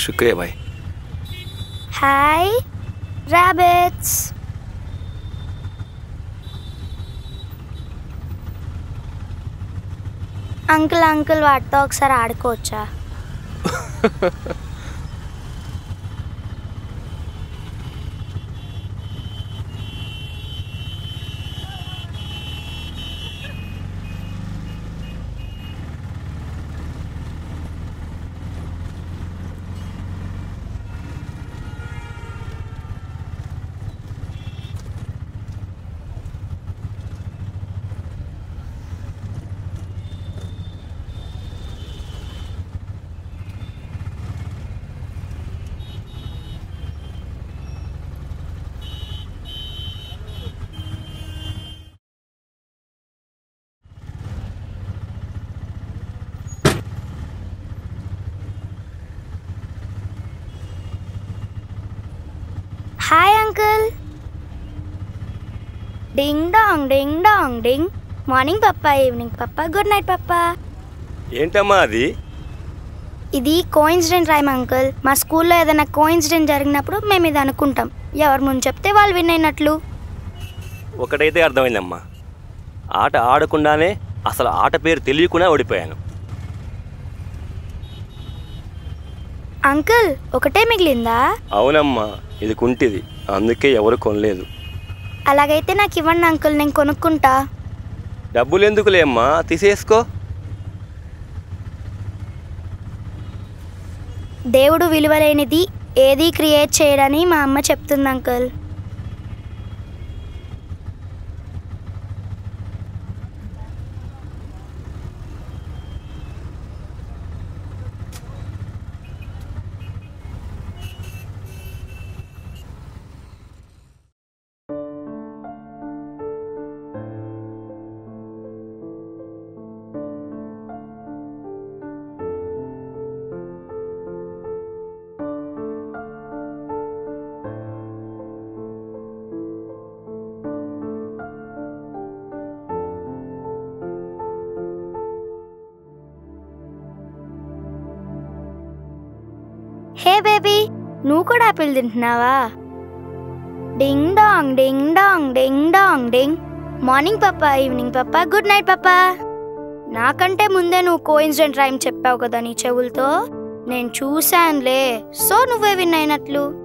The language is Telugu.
शुक्रिया भाई హాయ్ రాబిట్స్ అంకుల్ అంకుల్ వాటితో ఒకసారి ఆడుకోవచ్చా hi uncle ding dong ding dong ding morning papa evening papa good night papa ఏంటమ్మా అది ఇది కోయిన్సిడెంట్ రైమ్ అంకుల్ మా స్కూల్లో ఏదైనా కోయిన్సిడెంట్ జరిగినప్పుడు మేము ఇది అనుకుంటాం ఎవరు ముందు చెప్తే వాళ్ళు విన్ అయినట్లు ఒకటైతే అర్థమైందమ్మా ఆట ఆడకుండానే అసలు ఆట పేరు తెలియకుండా ఓడిపోయాను అంకుల్ ఒకటే మిగిలిందా అవునమ్మా ఇది కుంటిది అందుకే ఎవరు కొనలేదు అలాగైతే నాకు ఇవ్వండి అంకుల్ నేను కొనుక్కుంటా డబ్బులు ఎందుకులే అమ్మా తీసేసుకో దేవుడు విలువలేనిది ఏది క్రియేట్ చేయడని మా అమ్మ చెప్తుంది అంకుల్ హే బేబీ నువ్వు కూడా ఆపిల్ తింటున్నావా ding dong ding dong ding dong ding morning papa evening papa good night papa నాకంటే ముందే నువ్వు కోయిన్సిడెంట్ రైమ్ చెప్పావు కదా నీ చెవులతో నేను చూశానులే సో నువ్వే విన్ అయినట్లు